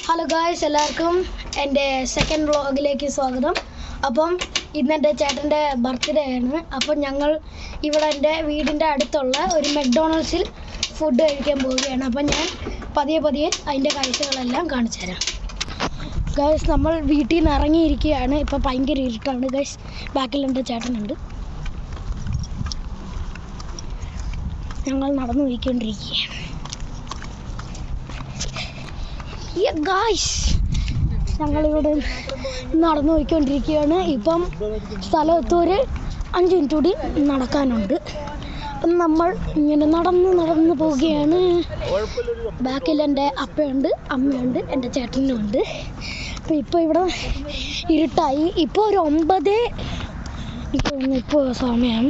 Hello guys എല്ലാവർക്കും എൻ്റെ second വ്ളോഗിലേക്ക് സ്വാഗതം അപ്പം ഇന്ന് എൻ്റെ ചേട്ടൻ്റെ ബർത്ത്ഡേ ആണ് അപ്പം ഞങ്ങൾ ഇവിടെ എൻ്റെ വീടിൻ്റെ അടുത്തുള്ള ഒരു മെക്ഡോണൾഡ്സിൽ ഫുഡ് കഴിക്കാൻ പോവുകയാണ് അപ്പം ഞാൻ പതിയെ പതിയെ അതിൻ്റെ കാഴ്ചകളെല്ലാം കാണിച്ചു തരാം ഗൈസ് നമ്മൾ വീട്ടിൽ നിന്ന് ഇറങ്ങിയിരിക്കുകയാണ് ഇപ്പം ഭയങ്കര ഇരുട്ടാണ് ഗൈസ് ബാക്കിൽ എൻ്റെ ചേട്ടനുണ്ട് ഞങ്ങൾ നടന്നു പോയിക്കൊണ്ടിരിക്കുകയാണ് ഗായ്സ് ഞങ്ങളിവിടെ നടന്നു പോയിക്കൊണ്ടിരിക്കുകയാണ് ഇപ്പം സ്ഥലത്തൊരു അഞ്ച് മിനിറ്റ് കൂടി നടക്കാനുണ്ട് അപ്പം നമ്മൾ ഇങ്ങനെ നടന്ന് നടന്ന് പോവുകയാണ് ബാക്കിൽ എൻ്റെ അപ്പയുണ്ട് അമ്മയുണ്ട് എൻ്റെ ചേട്ടനും ഉണ്ട് അപ്പം ഇപ്പോൾ ഇവിടെ ഇരുട്ടായി ഇപ്പോൾ ഒരു ഒമ്പത് ഇപ്പോൾ ഇപ്പോൾ സമയം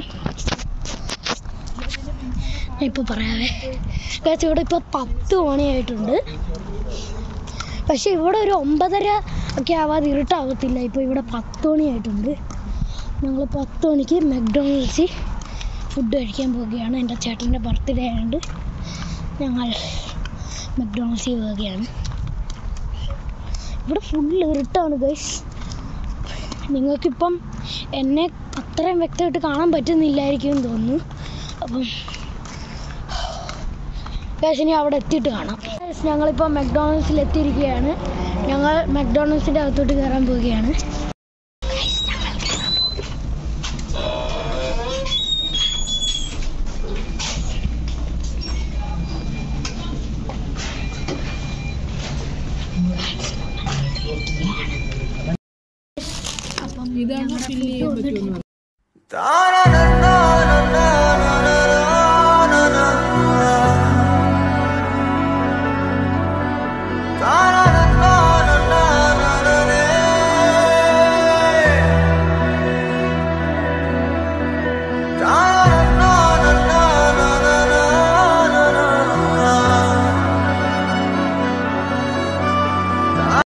ഇപ്പോൾ പറയാവേ കാരണം ഇവിടെ ഇപ്പോൾ പത്ത് മണിയായിട്ടുണ്ട് പക്ഷെ ഇവിടെ ഒരു ഒമ്പതര ഒക്കെ ആവാതെ ഇരുട്ടാവത്തില്ല ഇപ്പോൾ ഇവിടെ പത്ത് മണിയായിട്ടുണ്ട് ഞങ്ങൾ പത്ത് മണിക്ക് മെക്ഡോണൾഡ്സിൽ ഫുഡ് കഴിക്കാൻ പോവുകയാണ് എൻ്റെ ചേട്ടൻ്റെ ബർത്ത്ഡേ ആയതുകൊണ്ട് ഞങ്ങൾ മെക്ഡോണൾഡ്സിൽ പോവുകയാണ് ഇവിടെ ഫുൾ ഇരുട്ടാണ് ഗൈസ് നിങ്ങൾക്കിപ്പം എന്നെ അത്രയും വ്യക്തമായിട്ട് കാണാൻ പറ്റുന്നില്ലായിരിക്കും എന്ന് തോന്നുന്നു അപ്പം ഗൈസ് ഇനി അവിടെ എത്തിയിട്ട് കാണാം ഗൈസ് ഞങ്ങളിപ്പോൾ മെക്ഡോണൾഡ്സിൽ എത്തിയിരിക്കുകയാണ് ഞങ്ങൾ മെക്ഡോണൾഡ്സിൻ്റെ അകത്തോട്ട് കയറാൻ പോവുകയാണ് Guys, ഞങ്ങൾ കയറാൻ പോകുന്നു. അപ്പം ഇതാണ് ഫില്ല് ചെയ്യാൻ പറ്റുമെന്ന് താരാ